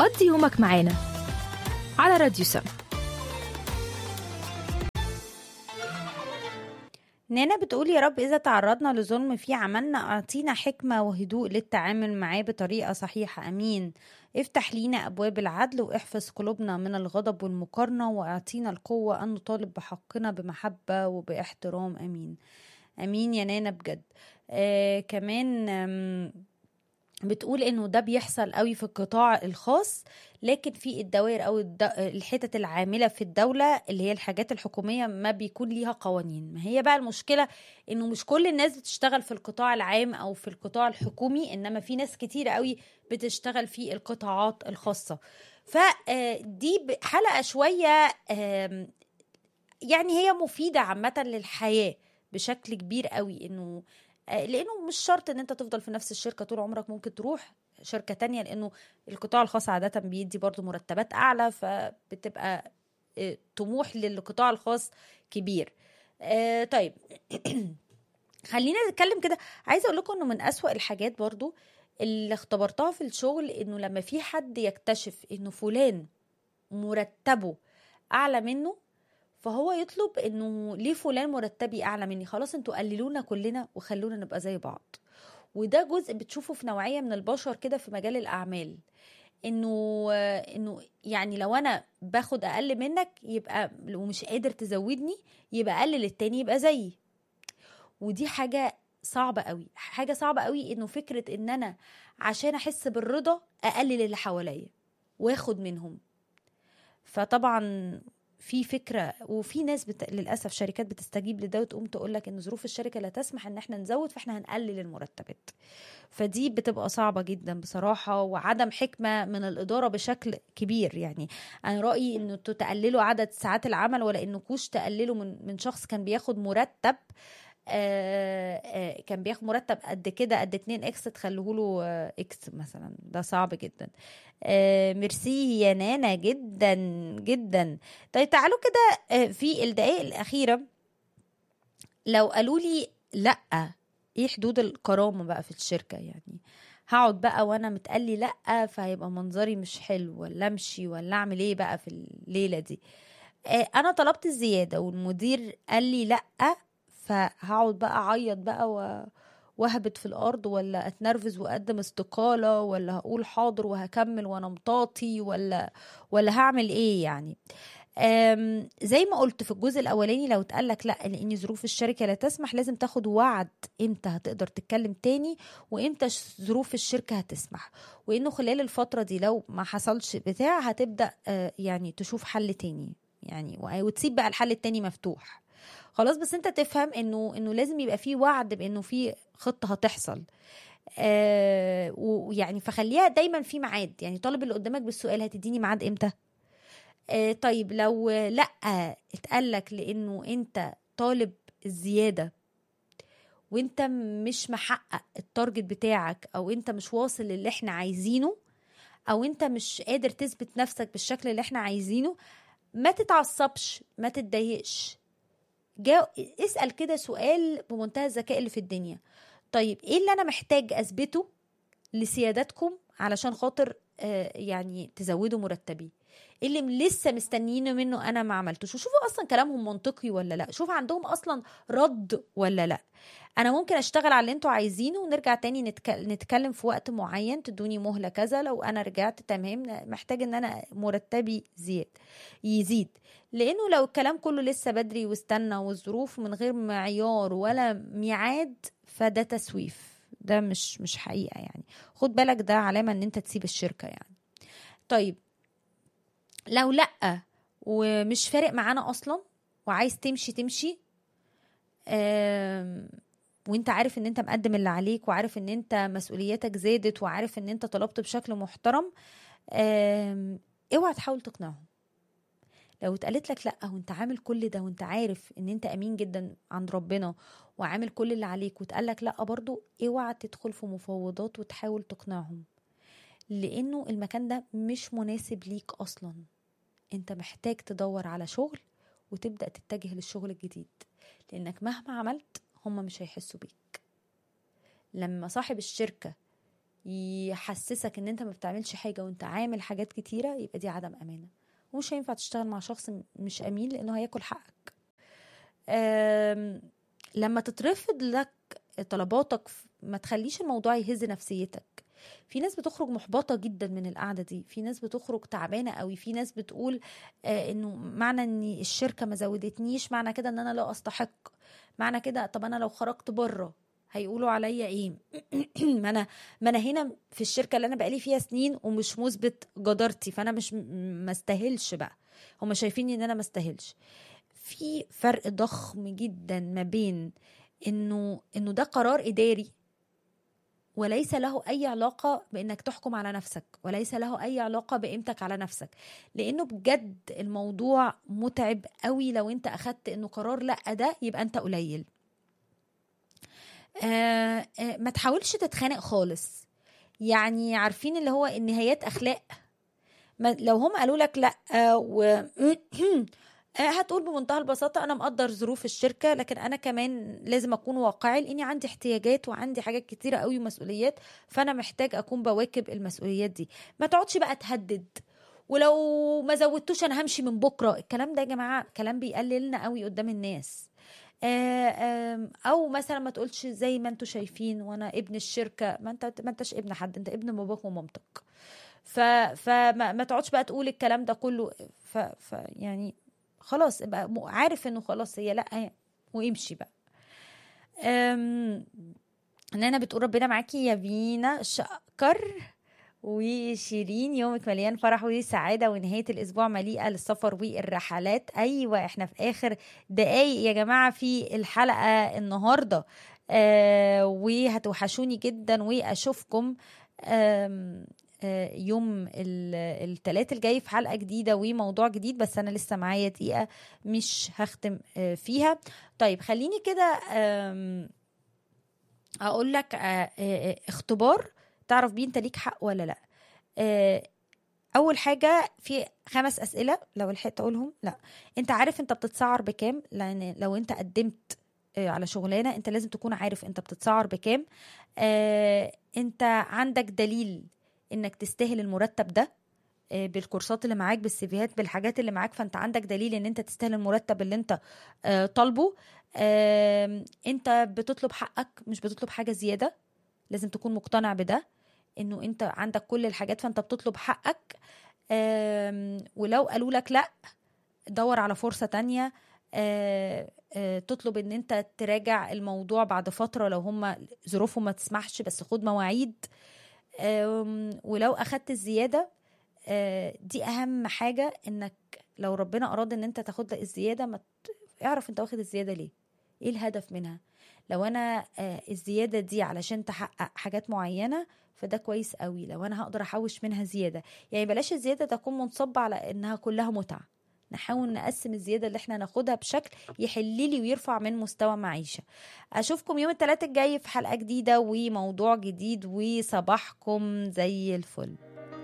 قضي يومك معانا على راديو سم نانا بتقول يا رب إذا تعرضنا لظلم في عملنا أعطينا حكمة وهدوء للتعامل معاه بطريقة صحيحة أمين افتح لينا أبواب العدل واحفظ قلوبنا من الغضب والمقارنة وأعطينا القوة أن نطالب بحقنا بمحبة وباحترام أمين أمين يا نانا بجد آه كمان آم، بتقول انه ده بيحصل قوي في القطاع الخاص لكن في الدوائر او الد... الحتت العامله في الدوله اللي هي الحاجات الحكوميه ما بيكون ليها قوانين ما هي بقى المشكله انه مش كل الناس بتشتغل في القطاع العام او في القطاع الحكومي انما في ناس كتير قوي بتشتغل في القطاعات الخاصه فدي حلقه شويه آم، يعني هي مفيده عامه للحياه بشكل كبير قوي انه آه، لانه مش شرط ان انت تفضل في نفس الشركه طول عمرك ممكن تروح شركه تانية لانه القطاع الخاص عاده بيدي برضو مرتبات اعلى فبتبقى آه، طموح للقطاع الخاص كبير آه، طيب خلينا نتكلم كده عايزه اقول لكم انه من اسوأ الحاجات برضو اللي اختبرتها في الشغل انه لما في حد يكتشف انه فلان مرتبه اعلى منه فهو يطلب انه ليه فلان مرتبي اعلى مني خلاص انتوا قللونا كلنا وخلونا نبقى زي بعض وده جزء بتشوفه في نوعيه من البشر كده في مجال الاعمال انه انه يعني لو انا باخد اقل منك يبقى ومش قادر تزودني يبقى قلل التاني يبقى زيي ودي حاجه صعبه قوي حاجه صعبه قوي انه فكره ان انا عشان احس بالرضا اقلل اللي حواليا واخد منهم فطبعا في فكره وفي ناس بت... للاسف شركات بتستجيب لده وتقوم تقول لك ان ظروف الشركه لا تسمح ان احنا نزود فاحنا هنقلل المرتبات فدي بتبقى صعبه جدا بصراحه وعدم حكمه من الاداره بشكل كبير يعني انا رايي انه انتوا تقللوا عدد ساعات العمل ولا انكوش تقللوا من من شخص كان بياخد مرتب آه آه كان بياخد مرتب قد كده قد 2 اكس تخلوه له آه اكس مثلا ده صعب جدا آه ميرسي يا نانا جدا جدا طيب تعالوا كده آه في الدقائق الاخيره لو قالوا لي لا ايه حدود الكرامه بقى في الشركه يعني هقعد بقى وانا متقلي لا فهيبقى منظري مش حلو ولا امشي ولا اعمل ايه بقى في الليله دي آه انا طلبت الزياده والمدير قال لي لا فهقعد بقى اعيط بقى و... واهبط في الارض ولا اتنرفز واقدم استقاله ولا هقول حاضر وهكمل وانا مطاطي ولا ولا هعمل ايه يعني أم زي ما قلت في الجزء الاولاني لو اتقال لك لا لان ظروف الشركه لا تسمح لازم تاخد وعد امتى هتقدر تتكلم تاني وامتى ظروف الشركه هتسمح وانه خلال الفتره دي لو ما حصلش بتاع هتبدا يعني تشوف حل تاني يعني وتسيب بقى الحل التاني مفتوح خلاص بس انت تفهم انه انه لازم يبقى في وعد بانه في خطه هتحصل آه ويعني فخليها دايما في ميعاد يعني طالب اللي قدامك بالسؤال هتديني ميعاد امتى آه طيب لو لا اتقال لك لانه انت طالب الزياده وانت مش محقق التارجت بتاعك او انت مش واصل للي احنا عايزينه او انت مش قادر تثبت نفسك بالشكل اللي احنا عايزينه ما تتعصبش ما تتضايقش جا اسال كده سؤال بمنتهى الذكاء اللي في الدنيا طيب ايه اللي انا محتاج اثبته لسيادتكم علشان خاطر آه يعني تزودوا مرتبي ايه اللي لسه مستنيين منه انا ما عملتوش وشوفوا اصلا كلامهم منطقي ولا لا شوف عندهم اصلا رد ولا لا انا ممكن اشتغل على اللي انتوا عايزينه ونرجع تاني نتكلم في وقت معين تدوني مهله كذا لو انا رجعت تمام محتاج ان انا مرتبي زياد يزيد لانه لو الكلام كله لسه بدري واستنى والظروف من غير معيار ولا ميعاد فده تسويف ده مش مش حقيقه يعني خد بالك ده علامه ان انت تسيب الشركه يعني طيب لو لا ومش فارق معانا اصلا وعايز تمشي تمشي وانت عارف ان انت مقدم اللي عليك وعارف ان انت مسؤولياتك زادت وعارف ان انت طلبت بشكل محترم اوعى تحاول تقنعهم لو اتقالت لك لا وانت عامل كل ده وانت عارف ان انت امين جدا عند ربنا وعامل كل اللي عليك واتقال لك لا برضو اوعى تدخل في مفاوضات وتحاول تقنعهم لانه المكان ده مش مناسب ليك اصلا انت محتاج تدور على شغل وتبدا تتجه للشغل الجديد لانك مهما عملت هم مش هيحسوا بيك لما صاحب الشركه يحسسك ان انت ما بتعملش حاجه وانت عامل حاجات كتيره يبقى دي عدم امانه ومش هينفع تشتغل مع شخص م- مش امين لانه هياكل حقك أم، لما تترفض لك طلباتك ف- ما تخليش الموضوع يهز نفسيتك في ناس بتخرج محبطة جدا من القعدة دي في ناس بتخرج تعبانة قوي في ناس بتقول آه انه معنى ان الشركة ما زودتنيش معنى كده ان انا لا استحق معنى كده طب انا لو خرجت بره هيقولوا عليا ايه ما انا ما انا هنا في الشركه اللي انا بقالي فيها سنين ومش مثبت جدارتي فانا مش م- ما استاهلش بقى هم شايفيني ان انا ما استاهلش في فرق ضخم جدا ما بين انه انه ده قرار اداري وليس له اي علاقه بانك تحكم على نفسك وليس له اي علاقه بقيمتك على نفسك لانه بجد الموضوع متعب قوي لو انت اخدت انه قرار لا ده يبقى انت قليل آه آه ما تحاولش تتخانق خالص يعني عارفين اللي هو النهايات اخلاق ما لو هم قالوا لك لا آه و آه، هتقول بمنتهى البساطة أنا مقدر ظروف الشركة لكن أنا كمان لازم أكون واقعي لأني عندي احتياجات وعندي حاجات كتيرة قوي ومسؤوليات فأنا محتاج أكون بواكب المسؤوليات دي ما تقعدش بقى تهدد ولو ما زودتوش أنا همشي من بكرة الكلام ده يا جماعة كلام بيقللنا قوي قدام الناس آه، آم، او مثلا ما تقولش زي ما انتوا شايفين وانا ابن الشركه ما انت ما انتش ابن حد انت ابن باباك ومامتك ف فما ما تقعدش بقى تقول الكلام ده كله ف, ف يعني خلاص ابقى م- عارف انه خلاص هي لا وامشي بقى أم... نانا بتقول ربنا معاكي يا فينا شكر وشيرين يومك مليان فرح وسعاده ونهايه الاسبوع مليئه للسفر والرحلات ايوه احنا في اخر دقايق يا جماعه في الحلقه النهارده آه وهتوحشوني جدا واشوفكم آم، آه، يوم الثلاث الجاي في حلقه جديده وموضوع جديد بس انا لسه معايا دقيقه مش هختم آه، فيها طيب خليني كده آم، اقول لك آه، آه، اختبار تعرف بيه انت ليك حق ولا لا آه، اول حاجه في خمس اسئله لو لحقت اقولهم لا انت عارف انت بتتسعر بكام لان لو انت قدمت آه، على شغلانه انت لازم تكون عارف انت بتتسعر بكام آه، انت عندك دليل انك تستاهل المرتب ده آه، بالكورسات اللي معاك بالسيفيهات بالحاجات اللي معاك فانت عندك دليل ان انت تستاهل المرتب اللي انت آه، طالبه آم، انت بتطلب حقك مش بتطلب حاجه زياده لازم تكون مقتنع بده انه انت عندك كل الحاجات فانت بتطلب حقك آم، ولو قالوا لك لا دور على فرصة تانية آه، آه، تطلب ان انت تراجع الموضوع بعد فترة لو هم ظروفهم ما تسمحش بس خد مواعيد آم، ولو اخدت الزيادة آه، دي اهم حاجة انك لو ربنا اراد ان انت تاخد الزيادة ما ت- اعرف انت واخد الزيادة ليه ايه الهدف منها لو انا آه، الزيادة دي علشان تحقق حاجات معينة فده كويس قوي لو انا هقدر احوش منها زيادة يعني بلاش الزيادة تكون منصبة على انها كلها متعة نحاول نقسم الزيادة اللي احنا ناخدها بشكل يحللي ويرفع من مستوى معيشة اشوفكم يوم الثلاثاء الجاي في حلقة جديدة وموضوع جديد وصباحكم زي الفل